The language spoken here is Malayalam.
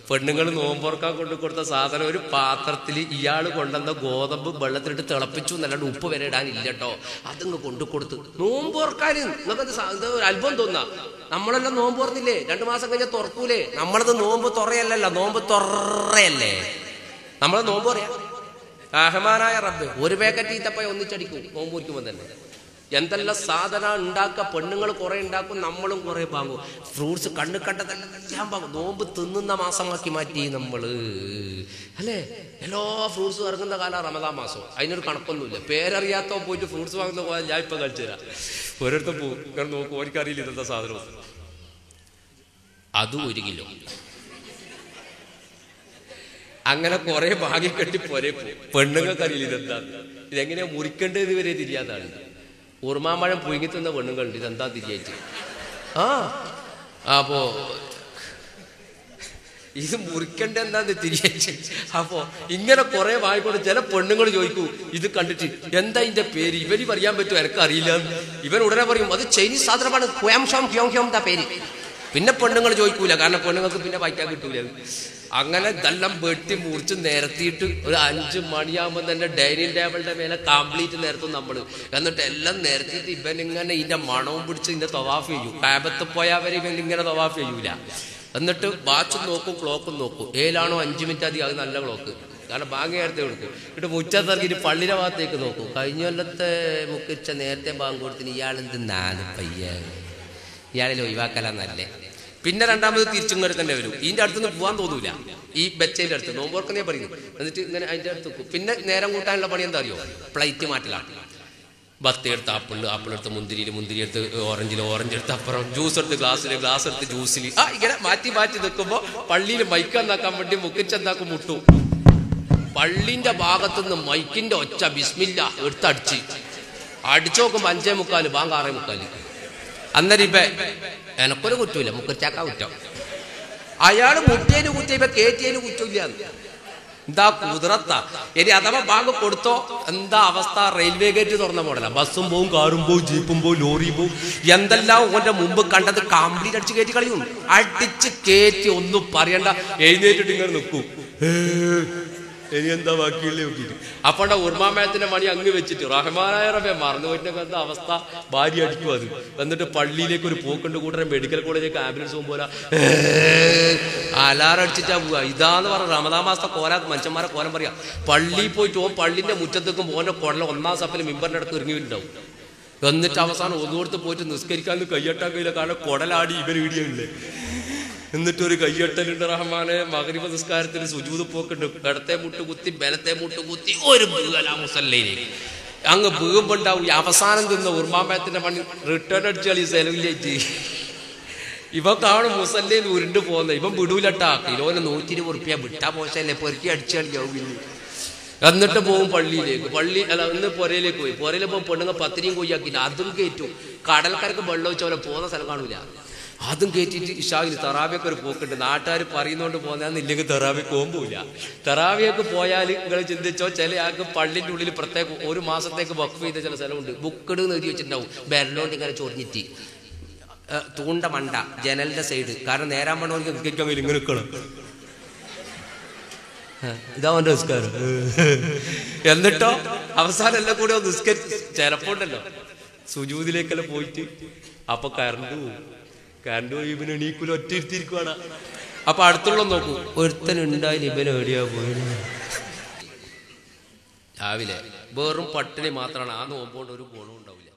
പെണ്ണുങ്ങൾ നോമ്പോർക്കാൻ കൊണ്ട് കൊടുത്ത സാധനം ഒരു പാത്രത്തിൽ ഇയാൾ കൊണ്ടുവന്ന ഗോതമ്പ് വെള്ളത്തിലിട്ട് തിളപ്പിച്ചു എന്നല്ലാണ്ട് ഉപ്പ് വരെ ഇടാനില്ല കേട്ടോ അതങ്ങ് കൊണ്ടു കൊടുത്ത് നോമ്പോർക്കാൻ നിങ്ങൾക്ക് ഇത് ഒരു അത്ഭുതം തോന്നാ നമ്മളെല്ലാം നോമ്പ് തുറന്നില്ലേ രണ്ടു മാസം കഴിഞ്ഞാൽ തുറക്കൂലേ നമ്മളത് നോമ്പ് തുറയല്ലല്ലോ നോമ്പ് തുറയല്ലേ നമ്മൾ നോമ്പ് പറയാ റഹ്മാനായ റബ്ബ് ഒരു പാക്കറ്റ് ഈത്തപ്പഴം ഒന്നിച്ചടിക്കും നോമ്പ് കുറിക്കുമ്പോൾ തന്നെ എന്തെല്ലാം സാധന ഉണ്ടാക്ക പെണ്ണുങ്ങൾ കുറെ ഉണ്ടാക്കും നമ്മളും കുറെ വാങ്ങും ഫ്രൂട്ട്സ് കണ്ണു കണ്ടതെല്ലാം വാങ്ങും നോമ്പ് തിന്നുന്ന മാസമാക്കി മാറ്റി നമ്മള് അല്ലേ എല്ലാ ഫ്രൂട്ട്സും ഇറങ്ങുന്ന കാലം റമദാൻ മാസം അതിനൊരു കണക്കൊന്നുമില്ല പേരറിയാത്തോ പോയിട്ട് ഫ്രൂട്ട്സ് വാങ്ങുന്ന പോലെ ഞാൻ ഇപ്പൊ കളിച്ചു തരാം ഓരോരുത്തർ പോകും കാരണം നോക്കും ഓർക്കറിയില്ല ഇന്നത്തെ സാധനം അതും ഒരു കിലോ അങ്ങനെ കുറെ ഭാഗ്യം കെട്ടി പോരെ പെണ്ണുങ്ങൾക്ക് അറിയില്ല ഇതെന്താ ഇതെങ്ങനെയാ മുറിക്കേണ്ടത് വരെ തിരിയാതാണ് ഉറുമാമ്പഴം പുഴുങ്ങി തന്ന പെണ്ണുങ്ങളുണ്ട് ഇതെന്താ തിരിയായിട്ട് ആ അപ്പോ ഇത് മുറിക്കേണ്ട എന്താന്ന് തിരിച്ചു അപ്പോ ഇങ്ങനെ കുറെ വായിക്കൊണ്ട് ചില പെണ്ണുങ്ങൾ ചോദിക്കൂ ഇത് കണ്ടിട്ട് എന്താ ഇതിന്റെ പേര് ഇവന് പറയാൻ പറ്റുമോ എനിക്ക് അറിയില്ല ഇവൻ ഉടനെ പറയും അത് ചൈനീസ് സാധനമാണ് ഹ്യോം ഷോം ഹ്യോം ഹ്യോം എന്താ പേര് പിന്നെ പെണ്ണുങ്ങൾ ചോദിക്കൂല കാരണം പെണ്ണുങ്ങൾക്ക് പിന്നെ വായിക്കാൻ കിട്ടൂല അത്. അങ്ങനെ ഇതെല്ലാം വെട്ടി മുറിച്ച് നിരത്തിയിട്ട് ഒരു അഞ്ച് മണിയാകുമ്പോൾ തന്നെ ഡൈനിങ് ടേബിളിന്റെ മേലെ കംപ്ലീറ്റ് നിരത്തും നമ്മൾ എന്നിട്ട് എല്ലാം നിരത്തിയിട്ട് ഇവൻ ഇങ്ങനെ ഇതിന്റെ മണവും പിടിച്ച് ഇതിന്റെ തവാഫ് ചെയ്യും കാബത്ത് പോയാൽ വരെ ഇവൻ ഇങ്ങനെ തവാഫ് ചെയ്യൂല എന്നിട്ട് വാച്ചും നോക്കും ക്ലോക്കും നോക്കും ഏലാണോ അഞ്ച് മിനിറ്റ് അധികം അത് നല്ല ക്ലോക്ക് കാരണം ബാങ്ക് നേരത്തെ കൊടുക്കും എന്നിട്ട് മുറ്റത്തിറങ്ങിയിട്ട് പള്ളിയുടെ ഭാഗത്തേക്ക് നോക്കും കഴിഞ്ഞ കൊല്ലത്തെ മുക്കിച്ച നേരത്തെ ബാങ്ക് കൊടുത്തിന് ഇയാളെന്ത് നാല് പയ്യ ഇയാളിൽ ഒഴിവാക്കലാന്നല്ലേ പിന്നെ രണ്ടാമത് തിരിച്ചും തന്നെ വരും ഇതിന്റെ അടുത്തുനിന്ന് പോകാൻ തോന്നൂല ഈ ബെച്ചേന്റെ അടുത്ത് നോമ്പോർക്കനെ പറയുന്നു എന്നിട്ട് ഇങ്ങനെ അതിന്റെ അടുത്ത് വെക്കും പിന്നെ നേരം കൂട്ടാനുള്ള പണി എന്താ അറിയോ പ്ലേറ്റ് മാറ്റലാണ് ബത്തി എടുത്ത് ആപ്പിൾ ആപ്പിൾ എടുത്ത് മുന്തിരിയിൽ മുന്തിരി എടുത്ത് ഓറഞ്ചിൽ ഓറഞ്ച് എടുത്ത് അപ്പുറം ജ്യൂസ് എടുത്ത് ഗ്ലാസ്സിൽ ഗ്ലാസ് എടുത്ത് ജ്യൂസിൽ ആ ഇങ്ങനെ മാറ്റി മാറ്റി നിൽക്കുമ്പോൾ പള്ളിയിൽ മൈക്ക് എന്നാക്കാൻ വേണ്ടി മുക്കിച്ചെന്നാക്കും മുട്ടും പള്ളിന്റെ ഭാഗത്തുനിന്ന് മൈക്കിന്റെ ഒച്ച ബിസ്മില്ല എടുത്തടിച്ച് അടിച്ചു നോക്കുമ്പോ അഞ്ചേ മുക്കാല് ബാങ്ക് ആറേ മുക്കാല് അന്നേരം ഇപ്പൊ എനക്കൊരു കുറ്റമില്ല മുക്കച്ചാക്ക കുറ്റം അയാള് മുട്ടിയതിന് കുറ്റം ഇപ്പൊ കേറ്റിയതിന് കുറ്റമില്ല എന്താ കുതിരത്ത ഇനി അഥവാ ബാങ്ക് കൊടുത്തോ എന്താ അവസ്ഥ റെയിൽവേ ഗേറ്റ് തുറന്ന മോഡല ബസ്സും പോവും കാറും പോവും ജീപ്പും പോവും ലോറിയും പോവും എന്തെല്ലാം ഓന്റെ മുമ്പ് കണ്ടത് കംപ്ലീറ്റ് അടിച്ച് കയറ്റി കളയും അടിച്ച് കയറ്റി ഒന്നും പറയണ്ട എഴുന്നേറ്റിട്ട് ഇങ്ങനെ നിൽക്കും ഇനി എന്താ ബാക്കിയുള്ളേ നോക്കിയിട്ട് അപ്പോണ്ട ഉർമാമയത്തിന്റെ മണി അങ്ങ് വെച്ചിട്ട് റഹ്മാനായ റബെ മറന്നു പോയിട്ട് എന്താ അവസ്ഥ ഭാര്യ അടിക്കും അത് എന്നിട്ട് പള്ളിയിലേക്ക് ഒരു പോക്കുണ്ട് കൂട്ടരെ മെഡിക്കൽ കോളേജിലേക്ക് ആംബുലൻസ് പോകുമ്പോൾ അലാറം അടിച്ചിട്ടാ പോവുക ഇതാന്ന് പറഞ്ഞ റമദാ മാസത്തെ കോല മനുഷ്യന്മാരെ കോലം പറയാ പള്ളിയിൽ പോയിട്ട് ഓൻ പള്ളിന്റെ മുറ്റത്തേക്കും ഓന്റെ കുടല ഒന്നാം സഫിൽ മിമ്പറിന്റെ അടുത്ത് ഇറങ്ങി വരുന്നുണ്ടാവും എന്നിട്ട് അവസാനം ഒന്നുകൊടുത്ത് പോയിട്ട് നിസ്കരിക്കാൻ കയ്യട്ടാൻ കഴിയില്ല കാരണം കുടലാടി ഇവർ ഇടിയുണ്ട് എന്നിട്ട് ഒരു കയ്യട്ടലുണ്ട് റഹ്മാനെ മകരിമ നിസ്കാരത്തിന് സുജൂത് പോക്കുണ്ട് ഇടത്തെ മുട്ട് കുത്തി ബലത്തെ മുട്ട് കുത്തി ഒരു ബീകല മുസല്ലയിലേക്ക് അങ്ങ് ബീകുമ്പോണ്ടാവും ഈ അവസാനം തിന്ന ഉർമാമ്പയത്തിന്റെ പണി റിട്ടേൺ അടിച്ചു കളി സെലവിലേക്ക് ഇവ കാണും മുസല്ലയിൽ ഉരുണ്ട് പോകുന്നത് ഇവൻ വിടൂലട്ടാ കിലോന് നൂറ്റി ഇരുപത് ഉറുപ്പ്യ വിട്ടാ മോശമല്ലേ പെറുക്കി അടിച്ചു കളിയാവും പിന്നെ എന്നിട്ട് പോകും പള്ളിയിലേക്ക് പള്ളി അല്ല ഇന്ന് പുരയിലേക്ക് പോയി പുരയിൽ പോകുമ്പോൾ പെണ്ണുങ്ങൾ പത്തിരിയും കൊയ്യാക്കില്ല അതും കയറ്റും കടൽക്കാർക്ക് വെള്ളം വെച്ച പോലെ പോകുന്ന സ്ഥലം കാണൂല അതും കയറ്റിയിട്ട് ഇഷാവിൽ തെറാവിയൊക്കെ ഒരു പോക്കുണ്ട് നാട്ടുകാർ പറയുന്നോണ്ട് പോകുന്നതെന്ന് ഇല്ലെങ്കിൽ തെറാവിക്ക് പോകുമ്പോയില്ല തെറാവിയൊക്കെ പോയാൽ നിങ്ങൾ ചിന്തിച്ചോ ചില ആൾക്ക് പള്ളിൻ്റെ ഉള്ളിൽ പ്രത്യേക ഒരു മാസത്തേക്ക് വക്ക് ചെയ്ത ചില സ്ഥലമുണ്ട് ബുക്കഡ് എന്ന് എഴുതി വെച്ചിട്ടുണ്ടാവും ബെരലോണ്ട് ഇങ്ങനെ ചൊറിഞ്ഞിട്ട് ഏ, തൂണ്ട മണ്ട ജനലിന്റെ സൈഡ് കാരണം നേരാൻ പണവർക്ക് നിൽക്കാൻ കഴിയില്ല ഇങ്ങനെ നിൽക്കണം ഇതാ അവന്റെ നിസ്കാരം എന്നിട്ടോ അവസാനം എല്ലാം കൂടെ ഒന്ന് നിസ്കരിച്ച് ചിലപ്പോ ഉണ്ടല്ലോ സുജൂതിലേക്കെല്ലാം പോയിട്ട് അപ്പൊ കറണ്ട് പോകും കറണ്ട് പോയി ഇവന് എണീക്കൂല ഒറ്റ ഇരുത്തിരിക്കുവാണ് അപ്പൊ അടുത്തുള്ള നോക്കൂ ഒരുത്തൻ ഉണ്ടായി ഇവൻ എവിടെയാ പോയത് രാവിലെ വെറും പട്ടിണി മാത്രമാണ് ആ നോമ്പോണ്ട് ഒരു ഗുണം ഉണ്ടാവില്ല